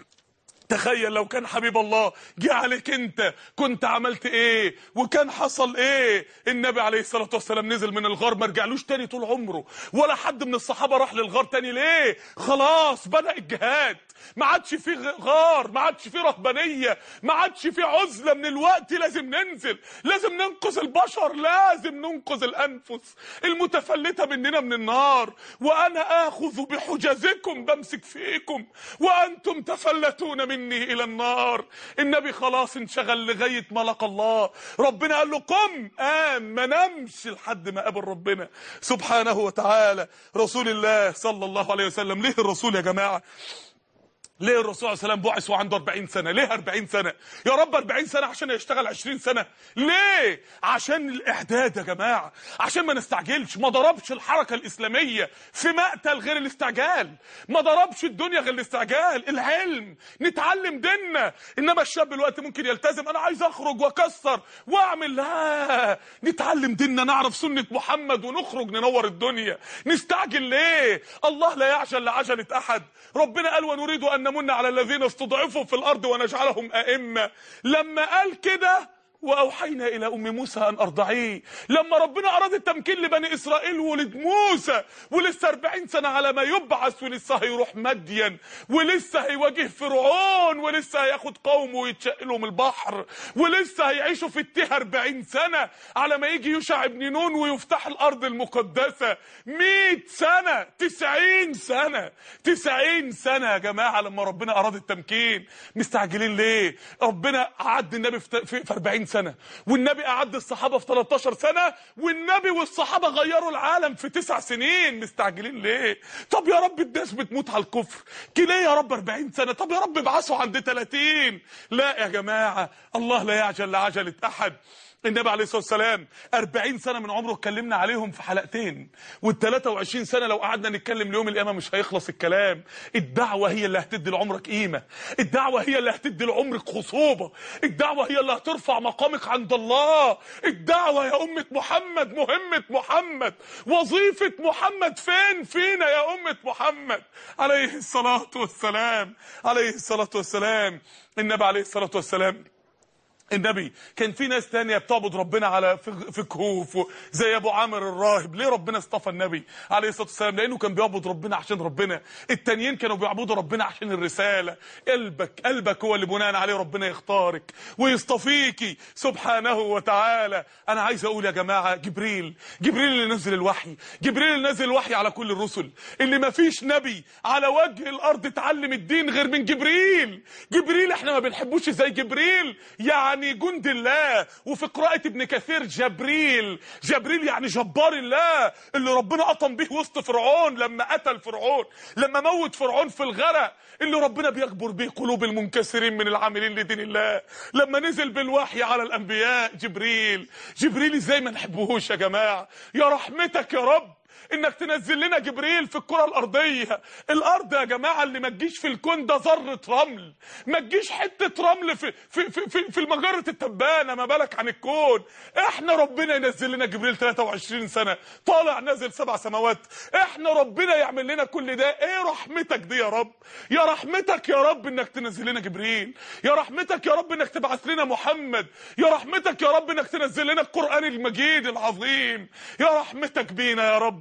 تخيل لو كان حبيب الله جه عليك انت كنت عملت ايه وكان حصل ايه النبي عليه الصلاه والسلام نزل من الغار ما رجعلوش تاني طول عمره ولا حد من الصحابه راح للغار تاني ليه خلاص بدا الجهاد ما عادش في غار ما عادش في رهبانيه ما عادش في عزله من الوقت لازم ننزل لازم ننقذ البشر لازم ننقذ الانفس المتفلته مننا من النار وانا اخذ بحجزكم بمسك فيكم وانتم تفلتون مني الى النار النبي خلاص انشغل لغايه ما لقى الله ربنا قال له قم قام ما نمش لحد ما قابل ربنا سبحانه وتعالى رسول الله صلى الله عليه وسلم ليه الرسول يا جماعه ليه الرسول صلى الله عليه وسلم بعث وعنده 40 سنه ليه 40 سنه يا رب 40 سنه عشان يشتغل 20 سنه ليه عشان الاعداد يا جماعه عشان ما نستعجلش ما ضربش الحركه الاسلاميه في مقتل غير الاستعجال ما ضربش الدنيا غير الاستعجال العلم نتعلم ديننا انما الشاب الوقت ممكن يلتزم انا عايز اخرج واكسر واعمل لا نتعلم ديننا نعرف سنه محمد ونخرج ننور الدنيا نستعجل ليه الله لا يعجل لعجله احد ربنا قال ونريد ان نمن على الذين استضعفوا في الارض ونجعلهم ائمه لما قال كده واوحينا الى ام موسى ان ارضعيه لما ربنا اراد التمكين لبني اسرائيل ولد موسى ولسه 40 سنه على ما يبعث ولسه هيروح مدين ولسه هيواجه فرعون ولسه هياخد قومه ويتشق لهم البحر ولسه هيعيشوا في التيه 40 سنه على ما يجي يوشع ابن نون ويفتح الارض المقدسه 100 سنه 90 سنه 90 سنه يا جماعه لما ربنا اراد التمكين مستعجلين ليه ربنا عد النبي في في 40 سنه والنبي قعد الصحابه في 13 سنه والنبي والصحابه غيروا العالم في تسع سنين مستعجلين ليه طب يا رب الناس بتموت على الكفر ليه يا رب 40 سنه طب يا رب ابعثوا عند 30 لا يا جماعه الله لا يعجل لعجله احد النبي عليه الصلاه والسلام 40 سنه من عمره اتكلمنا عليهم في حلقتين وال 23 سنه لو قعدنا نتكلم ليوم القيامه مش هيخلص الكلام الدعوه هي اللي هتدي لعمرك قيمه الدعوه هي اللي هتدي لعمرك خصوبه الدعوه هي اللي هترفع مقامك عند الله الدعوه يا امه محمد مهمه محمد وظيفه محمد فين فينا يا امه محمد عليه الصلاه والسلام عليه الصلاه والسلام النبي عليه الصلاه والسلام النبي كان في ناس تانية بتعبد ربنا على في في كهوف و- زي ابو عامر الراهب ليه ربنا اصطفى النبي عليه الصلاه والسلام لانه كان بيعبد ربنا عشان ربنا التانيين كانوا بيعبدوا ربنا عشان الرساله قلبك قلبك هو اللي بناء عليه ربنا يختارك ويصطفيكي سبحانه وتعالى انا عايز اقول يا جماعه جبريل جبريل اللي نزل الوحي جبريل اللي نزل الوحي على كل الرسل اللي ما فيش نبي على وجه الارض اتعلم الدين غير من جبريل جبريل احنا ما بنحبوش زي جبريل يعني جند الله وفي قراءة ابن كثير جبريل جبريل يعني جبار الله اللي ربنا قطم به وسط فرعون لما قتل فرعون لما موت فرعون في الغرق اللي ربنا بيجبر به قلوب المنكسرين من العاملين لدين الله لما نزل بالوحي على الانبياء جبريل جبريل ازاي ما نحبوهوش يا جماعة يا رحمتك يا رب انك تنزل لنا جبريل في الكره الارضيه الارض يا جماعه اللي ما تجيش في الكون ده ذره رمل ما تجيش حته رمل في في في في, في المجره التبانه ما بالك عن الكون احنا ربنا ينزل لنا جبريل 23 سنه طالع نازل سبع سماوات احنا ربنا يعمل لنا كل ده ايه رحمتك دي يا رب يا رحمتك يا رب انك تنزل لنا جبريل يا رحمتك يا رب انك تبعث لنا محمد يا رحمتك يا رب انك تنزل لنا القران المجيد العظيم يا رحمتك بينا يا رب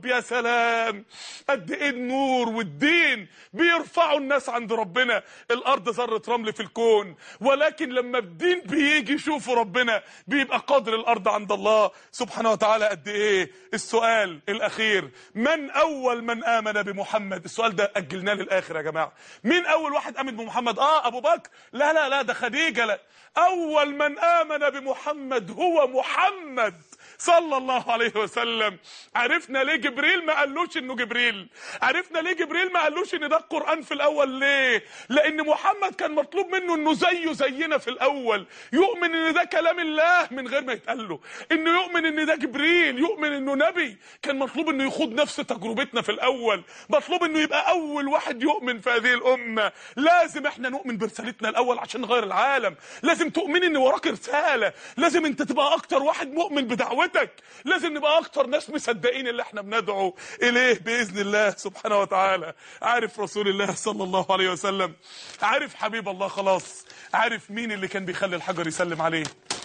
رب يا سلام قد ايه النور والدين بيرفعوا الناس عند ربنا الارض ذره رمل في الكون ولكن لما الدين بيجي يشوفوا ربنا بيبقى قدر الارض عند الله سبحانه وتعالى قد ايه السؤال الاخير من اول من امن بمحمد السؤال ده اجلناه للاخر يا جماعه مين اول واحد امن بمحمد اه ابو بكر لا لا لا ده خديجه لا اول من امن بمحمد هو محمد صلى الله عليه وسلم عرفنا ليه جبريل ما قالوش انه جبريل عرفنا ليه جبريل ما قالوش ان ده القرآن في الاول ليه لان محمد كان مطلوب منه انه زيه زينا في الاول يؤمن ان ده كلام الله من غير ما يتقال له انه يؤمن ان ده جبريل يؤمن انه نبي كان مطلوب انه يخوض نفس تجربتنا في الاول مطلوب انه يبقى اول واحد يؤمن في هذه الامه لازم احنا نؤمن برسالتنا الاول عشان نغير العالم لازم تؤمن ان وراك رساله لازم انت تبقى اكتر واحد مؤمن بدعوتك لازم نبقى اكتر ناس مصدقين اللي احنا بندعو اليه باذن الله سبحانه وتعالى عارف رسول الله صلى الله عليه وسلم عارف حبيب الله خلاص عارف مين اللي كان بيخلي الحجر يسلم عليه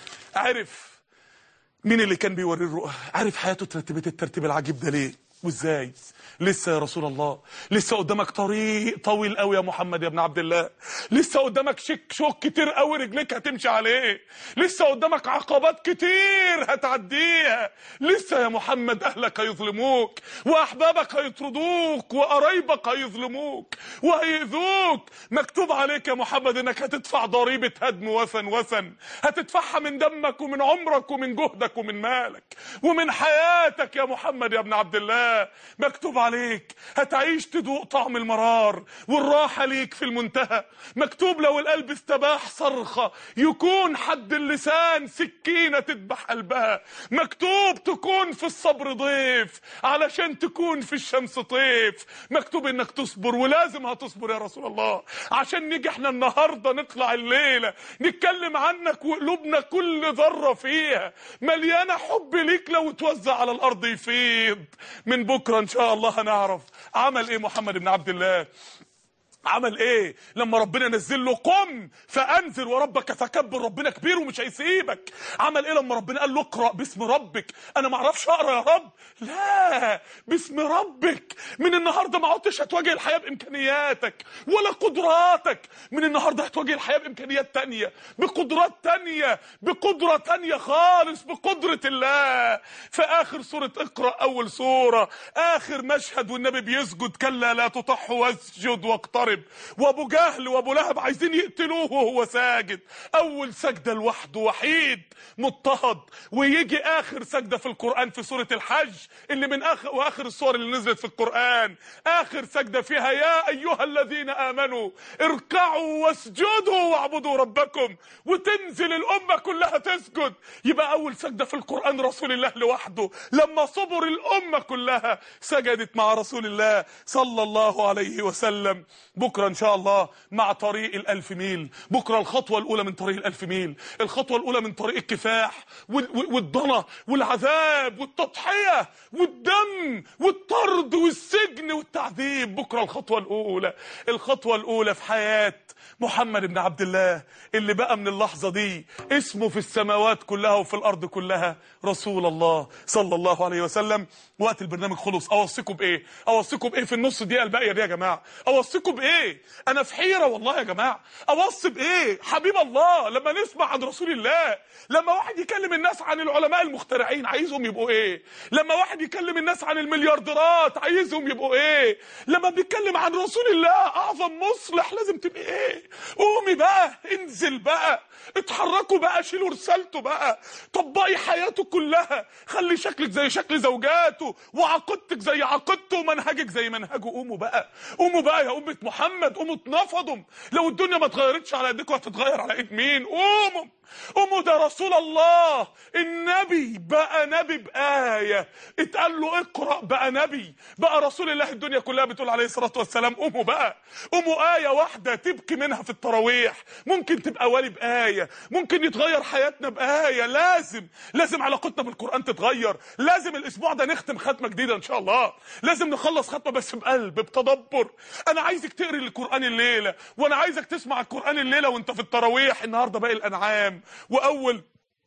عارف مين اللي كان بيوريه الرؤى عارف حياته اترتبت الترتيب العجيب ده ليه وازاي لسه يا رسول الله لسه قدامك طريق طويل قوي يا محمد يا ابن عبد الله لسه قدامك شك شوك كتير قوي رجليك هتمشي عليه لسه قدامك عقبات كتير هتعديها لسه يا محمد اهلك هيظلموك واحبابك هيطردوك وقرايبك هيظلموك وهيأذوك مكتوب عليك يا محمد انك هتدفع ضريبة هدم وثن وثن هتدفعها من دمك ومن عمرك ومن جهدك ومن مالك ومن حياتك يا محمد يا ابن عبد الله مكتوب عليك هتعيش تدوق طعم المرار والراحة ليك في المنتهى مكتوب لو القلب استباح صرخة يكون حد اللسان سكينة تذبح قلبها مكتوب تكون في الصبر ضيف علشان تكون في الشمس طيف مكتوب انك تصبر ولازم هتصبر يا رسول الله عشان نيجي احنا النهاردة نطلع الليلة نتكلم عنك وقلوبنا كل ذرة فيها مليانة حب ليك لو توزع على الارض يفيض من بكرة ان شاء الله هنعرف عمل ايه محمد بن عبد الله عمل ايه لما ربنا نزل له قم فانذر وربك فكبر ربنا كبير ومش هيسيبك عمل ايه لما ربنا قال له اقرا باسم ربك انا ما اعرفش اقرا يا رب لا باسم ربك من النهارده ما عدتش هتواجه الحياه بامكانياتك ولا قدراتك من النهارده هتواجه الحياه بامكانيات تانية بقدرات تانية بقدره تانية خالص بقدره الله في اخر سوره اقرا اول سوره اخر مشهد والنبي بيسجد كلا لا تطح واسجد واقترب وابو جهل وابو لهب عايزين يقتلوه وهو ساجد اول سجده لوحده وحيد مضطهد ويجي اخر سجده في القران في سوره الحج اللي من اخر واخر السور اللي نزلت في القران اخر سجده فيها يا ايها الذين امنوا اركعوا واسجدوا واعبدوا ربكم وتنزل الامه كلها تسجد يبقى اول سجده في القران رسول الله لوحده لما صبر الامه كلها سجدت مع رسول الله صلى الله عليه وسلم بكرة إن شاء الله مع طريق الألف ميل بكرة الخطوة الأولى من طريق الألف ميل الخطوة الأولى من طريق الكفاح وال- وال- والضنا والعذاب والتضحية والدم والطرد والسجن والتعذيب بكرة الخطوة الأولى الخطوة الأولى في حياة محمد بن عبد الله اللي بقى من اللحظة دي اسمه في السماوات كلها وفي الأرض كلها رسول الله صلى الله عليه وسلم وقت البرنامج خلص أوصيكم بإيه أوصيكم بإيه في النص دقيقة الباقية دي يا جماعة أوصيكم بإيه أنا في حيرة والله يا جماعة أوصي بإيه حبيب الله لما نسمع عن رسول الله لما واحد يكلم الناس عن العلماء المخترعين عايزهم يبقوا إيه لما واحد يكلم الناس عن المليارديرات عايزهم يبقوا إيه لما بيتكلم عن رسول الله أعظم مصلح لازم تبقى إيه قومي بقى انزل بقى اتحركوا بقى شيلوا رسالته بقى طبقي حياته كلها خلي شكلك زي شكل زوجاته وعقيدتك زي عقيدته ومنهجك زي منهجه قوموا بقى قوموا بقى يا أمة محمد قوموا اتنفضوا لو الدنيا ما اتغيرتش على ايديكم هتتغير على ايد مين قوموا قوموا ده رسول الله النبي بقى نبي بآية اتقال له اقرأ بقى نبي بقى رسول الله الدنيا كلها بتقول عليه الصلاة والسلام قوموا بقى قوموا آية واحدة تبكي منها في التراويح ممكن تبقى والي بآية ممكن يتغير حياتنا بآية لازم لازم علاقتنا بالقرآن تتغير لازم الأسبوع ده نختم ختمة جديدة إن شاء الله لازم نخلص ختمة بس بقلب بتدبر أنا عايزك تقري القرآن الليلة وأنا عايزك تسمع القرآن الليلة وأنت في التراويح النهاردة باقي الأنعام وأول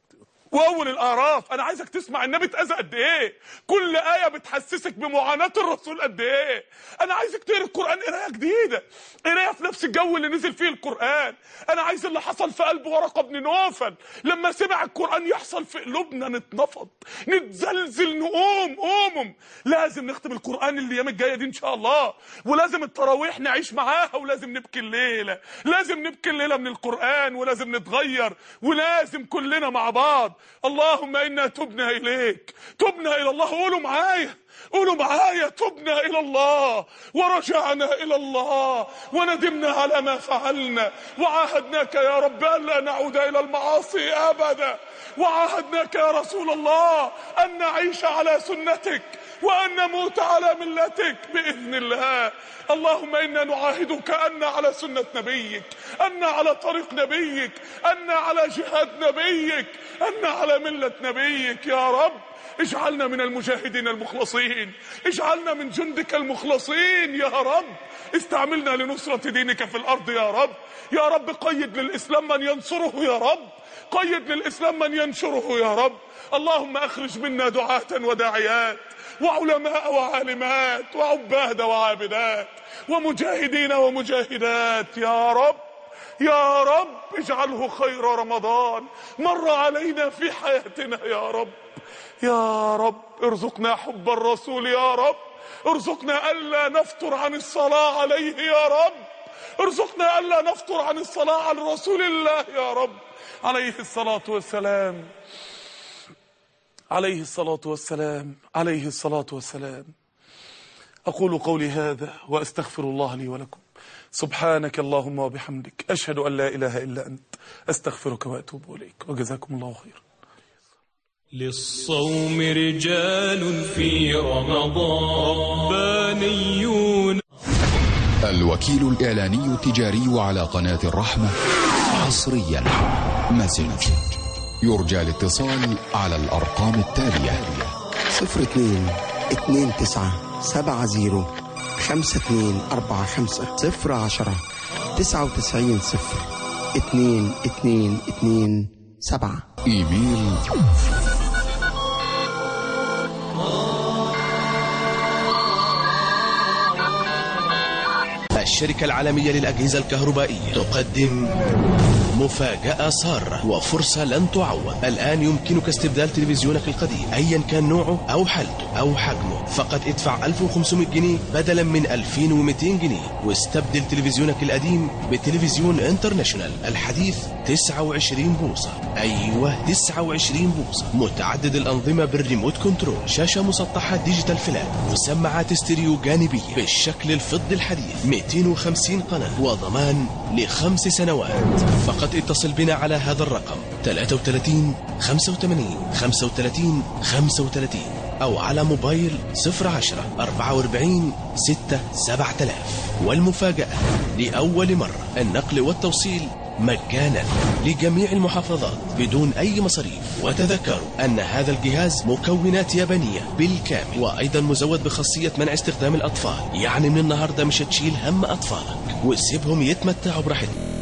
واول الاعراف انا عايزك تسمع النبي اتاذى قد ايه كل ايه بتحسسك بمعاناه الرسول قد ايه انا عايزك تقرا القران قرايه جديده قرايه في نفس الجو اللي نزل فيه القران انا عايز اللي حصل في قلب ورقه بن نوفل لما سمع القران يحصل في قلوبنا نتنفض نتزلزل نقوم قومم لازم نختم القران الايام الجايه دي ان شاء الله ولازم التراويح نعيش معاها ولازم نبكي الليله لازم نبكي الليله من القران ولازم نتغير ولازم كلنا مع بعض اللهم انا تبنا اليك تبنا الى الله قولوا معايا قولوا معايا تبنا الى الله ورجعنا الى الله وندمنا على ما فعلنا وعاهدناك يا رب الا نعود الى المعاصي ابدا وعاهدناك يا رسول الله ان نعيش على سنتك وأن نموت على ملتك بإذن الله اللهم إنا نعاهدك أن على سنة نبيك أن على طريق نبيك أن على جهاد نبيك أن على ملة نبيك يا رب اجعلنا من المجاهدين المخلصين اجعلنا من جندك المخلصين يا رب استعملنا لنصرة دينك في الأرض يا رب يا رب قيد للإسلام من ينصره يا رب قيد للإسلام من ينشره يا رب اللهم أخرج منا دعاة وداعيات وعلماء وعالمات وعباد وعابدات ومجاهدين ومجاهدات يا رب يا رب اجعله خير رمضان مر علينا في حياتنا يا رب يا رب ارزقنا حب الرسول يا رب ارزقنا ألا نفتر عن الصلاة عليه يا رب ارزقنا ألا نفتر عن الصلاة على رسول الله يا رب عليه الصلاة والسلام عليه الصلاة والسلام عليه الصلاة والسلام أقول قولي هذا وأستغفر الله لي ولكم سبحانك اللهم وبحمدك أشهد أن لا إله إلا أنت أستغفرك وأتوب إليك وجزاكم الله خيرا للصوم رجال في رمضان ربانيون الوكيل الإعلاني التجاري على قناة الرحمة حصريا مسج يرجى الاتصال على الأرقام التالية صفر اتنين اتنين تسعة سبعة زيرو خمسة اتنين أربعة خمسة صفر عشرة تسعة وتسعين صفر اتنين اتنين اتنين سبعة إيميل الشركة العالمية للأجهزة الكهربائية تقدم مفاجأة سارة وفرصة لن تعوض الآن يمكنك استبدال تلفزيونك القديم أيا كان نوعه أو حالته أو حجمه فقط ادفع 1500 جنيه بدلا من 2200 جنيه واستبدل تلفزيونك القديم بتلفزيون انترناشونال الحديث 29 بوصة أيوة 29 بوصة متعدد الأنظمة بالريموت كنترول شاشة مسطحة ديجيتال فلات وسماعات استيريو جانبية بالشكل الفضي الحديث 250 قناة وضمان لخمس سنوات فقط اتصل بنا على هذا الرقم 33 85 35 35 أو على موبايل 010 44 6 7000 والمفاجأة لأول مرة النقل والتوصيل مجانا لجميع المحافظات بدون أي مصاريف وتذكروا أن هذا الجهاز مكونات يابانية بالكامل وأيضا مزود بخاصية منع استخدام الأطفال يعني من النهاردة مش هتشيل هم أطفالك وسيبهم يتمتعوا براحتهم